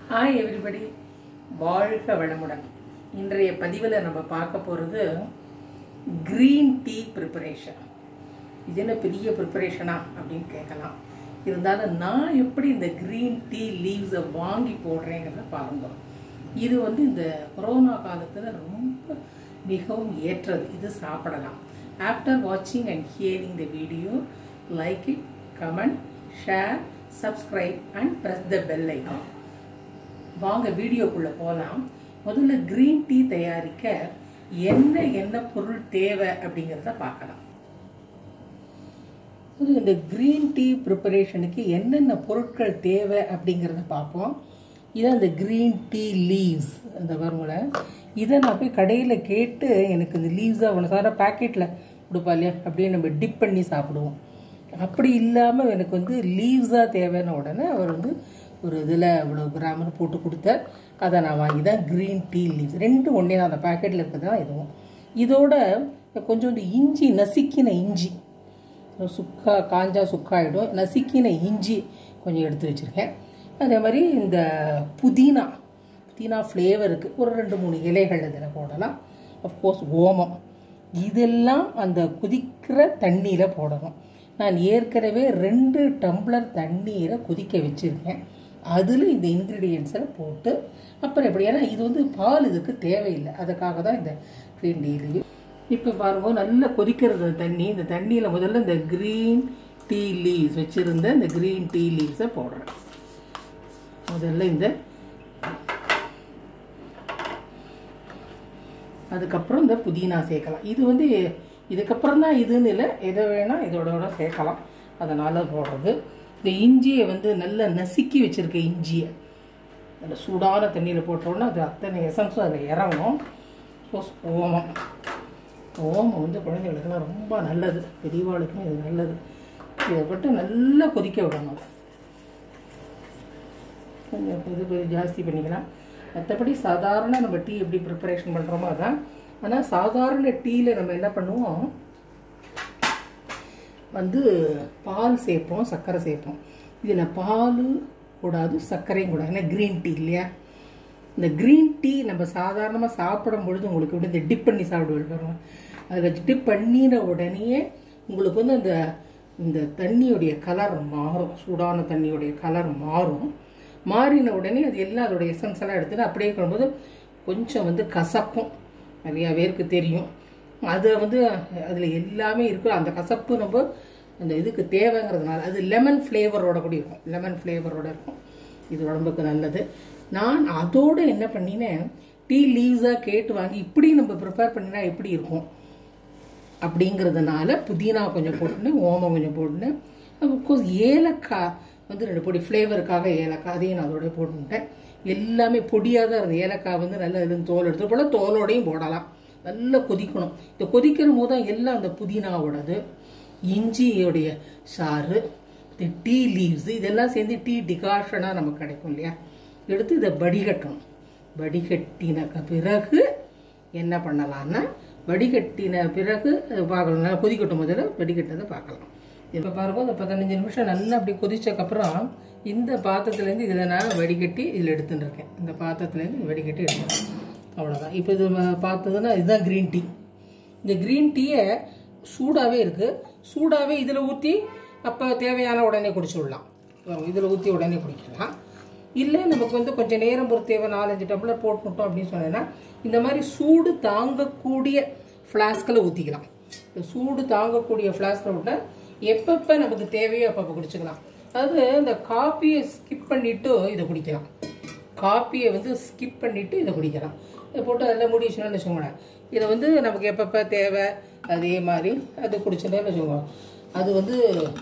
hi everybody வாழ்க வளமுடன் இன்றைய பதிவில் நம்ம பார்க்க போகிறது க்ரீன் டீ ப்ரிப்பரேஷன் இது என்ன பெரிய ப்ரிப்பரேஷனா அப்படின்னு கேட்கலாம் இருந்தாலும் நான் எப்படி இந்த க்ரீன் டீ லீவ்ஸை வாங்கி போடுறேங்கிறத பாருங்க இது வந்து இந்த கொரோனா காலத்தில் ரொம்ப மிகவும் ஏற்றது இது சாப்பிடலாம் ஆஃப்டர் வாட்சிங் and hearing the video like it comment share subscribe and press the bell icon வாங்க வீடியோக்குள்ளே போகலாம் முதல்ல க்ரீன் டீ தயாரிக்க என்ன என்ன பொருள் தேவை அப்படிங்கிறத பார்க்கலாம் இது இந்த க்ரீன் டீ ப்ரிப்பரேஷனுக்கு என்னென்ன பொருட்கள் தேவை அப்படிங்கிறத பார்ப்போம் இதான் இந்த க்ரீன் டீ லீவ்ஸ் அந்த வருங்கள இதை நான் போய் கடையில் கேட்டு எனக்கு இந்த லீவ்ஸாக ஒன்று சார பேக்கெட்டில் கொடுப்பா இல்லையா அப்படியே நம்ம டிப் பண்ணி சாப்பிடுவோம் அப்படி இல்லாமல் எனக்கு வந்து லீவ்ஸாக தேவையான உடனே அவர் வந்து ஒரு இதில் இவ்வளோ கிராமர் போட்டு கொடுத்தார் அதை நான் வாங்கி தான் க்ரீன் டீ லீவ்ஸ் ரெண்டும் ஒன்றே தான் அந்த பேக்கெட்டில் இருக்கிறது தான் இதுவும் இதோட கொஞ்சோண்டு இஞ்சி நசுக்கின இஞ்சி சுக்கா காஞ்சா சுக்காயிடும் நசுக்கின இஞ்சி கொஞ்சம் எடுத்து வச்சுருக்கேன் அதே மாதிரி இந்த புதினா புதினா ஃப்ளேவருக்கு ஒரு ரெண்டு மூணு இலைகள் இதில் போடலாம் அஃப்கோர்ஸ் ஓமம் இதெல்லாம் அந்த கொதிக்கிற தண்ணியில் போடணும் நான் ஏற்கனவே ரெண்டு டம்ளர் தண்ணீரை கொதிக்க வச்சுருக்கேன் அதில் இந்த இன்க்ரீடியன்ஸை போட்டு அப்புறம் எப்படி ஏன்னா இது வந்து பால் இதுக்கு தேவையில்லை அதுக்காக தான் இந்த க்ரீன் டீ லீவ் இப்போ பாருங்க நல்லா கொதிக்கிறது தண்ணி இந்த தண்ணியில் முதல்ல இந்த க்ரீன் டீ லீவ்ஸ் வச்சுருந்த இந்த க்ரீன் டீ லீவ்ஸை போடுறேன் முதல்ல இந்த அதுக்கப்புறம் இந்த புதினா சேர்க்கலாம் இது வந்து இதுக்கப்புறம் தான் இதுன்னு இல்லை எதை வேணால் இதோட சேர்க்கலாம் அதனால் போடுறது இந்த இஞ்சியை வந்து நல்லா நசுக்கி வச்சுருக்க இஞ்சியை நல்ல சூடான தண்ணியில் போட்டோன்னா அது அத்தனை எசன்ஸும் அதில் இறங்கும் ப்ளஸ் ஓமம் ஓமம் வந்து குழந்தைகளுக்கெல்லாம் ரொம்ப நல்லது பெரியவாளுக்குமே இது நல்லது இதை போட்டு நல்லா கொதிக்க விடணும் கொஞ்சம் இது கொஞ்சம் ஜாஸ்தி பண்ணிக்கலாம் மற்றபடி சாதாரண நம்ம டீ எப்படி ப்ரிப்பரேஷன் பண்ணுறோமோ அதான் ஆனால் சாதாரண டீயில் நம்ம என்ன பண்ணுவோம் வந்து பால் சேர்ப்போம் சர்க்கரை சேர்ப்போம் இதில் பால் கூடாது சர்க்கரையும் கூடாது ஏன்னா க்ரீன் டீ இல்லையா இந்த க்ரீன் டீ நம்ம சாதாரணமாக சாப்பிடும் பொழுது உங்களுக்கு வந்து இந்த டிப் பண்ணி சாப்பிடுவோம் பாருங்க அதில் டிப் பண்ணின உடனே உங்களுக்கு வந்து அந்த இந்த தண்ணியுடைய கலர் மாறும் சூடான தண்ணியுடைய கலர் மாறும் மாறின உடனே அது எல்லாம் அதோடைய எசன்ஸ் எல்லாம் எடுத்துட்டு அப்படியே பண்ணும்போது கொஞ்சம் வந்து கசக்கும் நிறையா பேருக்கு தெரியும் அது வந்து அதில் எல்லாமே இருக்கும் அந்த கசப்பு நம்ம அந்த இதுக்கு தேவைங்கிறதுனால அது லெமன் ஃப்ளேவரோட கூட இருக்கும் லெமன் ஃப்ளேவரோட இருக்கும் இது உடம்புக்கு நல்லது நான் அதோடு என்ன பண்ணினேன் டீ லீவ்ஸாக கேட்டு வாங்கி இப்படி நம்ம ப்ரிப்பேர் பண்ணினா எப்படி இருக்கும் அப்படிங்கிறதுனால புதினா கொஞ்சம் போட்டுனேன் ஓமம் கொஞ்சம் போட்டுனேன் அப்கோர்ஸ் ஏலக்காய் வந்து ரெண்டு பொடி ஃப்ளேவருக்காக ஏலக்காய் அதையும் நான் அதோடய போட்டுட்டேன் எல்லாமே பொடியாக தான் இருந்தது ஏலக்காய் வந்து நல்லா இது தோல் எடுத்து போல தோலோடையும் போடலாம் நல்லா கொதிக்கணும் இந்த கொதிக்கிற போது தான் எல்லாம் அந்த புதினாவோடது இஞ்சியோடைய சாறு இந்த டீ லீவ்ஸ் இதெல்லாம் சேர்ந்து டீ டிகாஷனாக நமக்கு கிடைக்கும் இல்லையா எடுத்து இதை வடிகட்டணும் வடிகட்டின பிறகு என்ன பண்ணலான்னா வடிகட்டின பிறகு பார்க்கலாம் நல்லா கொதிக்கட்டும் முதல்ல வடிகட்டதை பார்க்கலாம் இப்போ பாருங்க இந்த பதினஞ்சு நிமிஷம் நல்லா அப்படி கொதிச்சக்கப்புறம் இந்த பாத்திரத்துலேருந்து இதில் நான் வடிகட்டி இதில் எடுத்துன்னு இருக்கேன் இந்த பாத்திரத்துலேருந்து வடிகட்டி எடுத்துருக்கேன் அவ்வளோதான் இப்போ இது பார்த்ததுன்னா இதுதான் க்ரீன் டீ இந்த க்ரீன் டீயை சூடாகவே இருக்குது சூடாகவே இதில் ஊற்றி அப்போ தேவையான உடனே குடிச்சு விடலாம் இதில் ஊற்றி உடனே குடிக்கலாம் இல்லை நமக்கு வந்து கொஞ்சம் நேரம் பொறுத்து தேவை நாலஞ்சு டம்ளர் போட்டுட்டோம் அப்படின்னு சொன்னேன்னா இந்த மாதிரி சூடு தாங்கக்கூடிய ஃப்ளாஸ்கில் ஊற்றிக்கலாம் இந்த சூடு தாங்கக்கூடிய ஃப்ளாஸ்கில் விட்டால் எப்பப்போ நமக்கு தேவையோ அப்பப்போ குடிச்சுக்கலாம் அதாவது இந்த காப்பியை ஸ்கிப் பண்ணிவிட்டு இதை குடிக்கலாம் காப்பியை வந்து ஸ்கிப் பண்ணிவிட்டு இதை குடிக்கலாம் இதை போட்டு அதில் முடிச்சுன்னு வச்சுக்கோங்களேன் இதை வந்து நமக்கு எப்பப்போ தேவை அதே மாதிரி அது குடிச்சுட்டேன்னு வச்சுக்கோங்க அது வந்து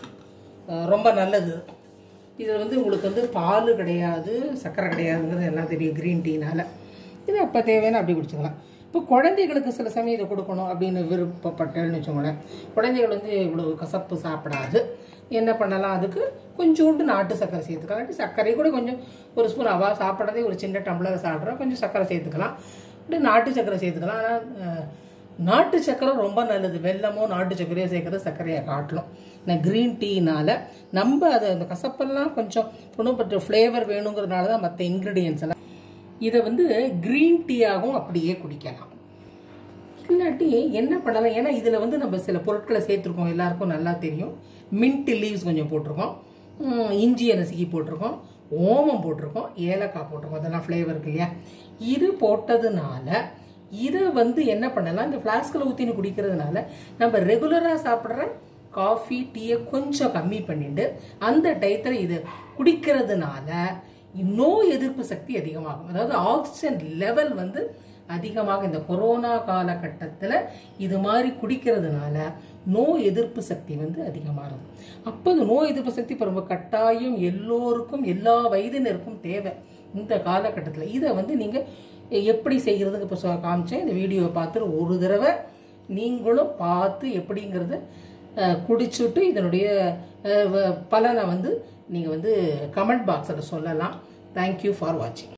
ரொம்ப நல்லது இதில் வந்து உங்களுக்கு வந்து பால் கிடையாது சர்க்கரை கிடையாதுங்கிறது எல்லாம் தெரியும் க்ரீன் டீனால் இது அப்போ தேவையான அப்படி குடிச்சுக்கலாம் இப்போ குழந்தைகளுக்கு சில சமயம் இதை கொடுக்கணும் அப்படின்னு விருப்பப்பட்டேன்னு வச்சுக்கோங்களேன் குழந்தைகள் வந்து இவ்வளோ கசப்பு சாப்பிடாது என்ன பண்ணலாம் அதுக்கு கொஞ்சோண்டு நாட்டு சர்க்கரை சேர்த்துக்கலாம் இல்லாட்டி சர்க்கரை கூட கொஞ்சம் ஒரு ஸ்பூன் அவா சாப்பிட்றதே ஒரு சின்ன டம்ளர் சாப்பிட்றோம் கொஞ்சம் சர்க்கரை சேர்த்துக்கலாம் இப்படி நாட்டு சர்க்கரை சேர்த்துக்கலாம் ஆனால் நாட்டு சர்க்கரை ரொம்ப நல்லது வெல்லமோ நாட்டு சர்க்கரையோ சேர்க்கறது சர்க்கரையை காட்டணும் நான் க்ரீன் டீனால நம்ம அதை அந்த கசப்பெல்லாம் கொஞ்சம் குணப்பட்ட ஃப்ளேவர் வேணுங்கிறதுனால தான் மற்ற இன்க்ரீடியன்ஸ் எல்லாம் இதை வந்து க்ரீன் டீயாகவும் அப்படியே குடிக்கலாம் இல்லாட்டி என்ன பண்ணலாம் ஏன்னா இதில் வந்து நம்ம சில பொருட்களை சேர்த்துருக்கோம் எல்லாருக்கும் நல்லா தெரியும் மின்ட் லீவ்ஸ் கொஞ்சம் போட்டிருக்கோம் ம், இஞ்சியை நசுக்கி போட்டிருக்கோம் ஓமம் போட்டிருக்கோம் ஏலக்காய் போட்டிருக்கோம் அதெல்லாம் ஃப்ளேவருக்கு இல்லையா இது போட்டதுனால இதை வந்து என்ன பண்ணலாம் இந்த ஃப்ளாஸ்கில் ஊற்றின்னு குடிக்கிறதுனால நம்ம ரெகுலராக சாப்பிட்ற காஃபி டீயை கொஞ்சம் கம்மி பண்ணிட்டு அந்த டயத்தில் இது குடிக்கிறதுனால நோய் எதிர்ப்பு சக்தி அதிகமாகும் அதாவது ஆக்சிஜன் லெவல் வந்து அதிகமாக இந்த கொரோனா காலகட்டத்தில் இது மாதிரி குடிக்கிறதுனால நோய் எதிர்ப்பு சக்தி வந்து அதிகமாகுது அப்போ இந்த நோய் எதிர்ப்பு சக்தி இப்போ ரொம்ப கட்டாயம் எல்லோருக்கும் எல்லா வயதினருக்கும் தேவை இந்த காலகட்டத்தில் இதை வந்து நீங்கள் எப்படி செய்கிறதுக்கு இப்போ சொ- காமிச்சேன் இந்த வீடியோவை பார்த்துட்டு ஒரு தடவை நீங்களும் பார்த்து எப்படிங்கிறத அஹ், குடிச்சுட்டு இதனுடைய அஹ், வ- பலனை வந்து நீங்கள் வந்து கமெண்ட் பாக்ஸில் சொல்லலாம் தேங்க்யூ ஃபார் வாட்சிங்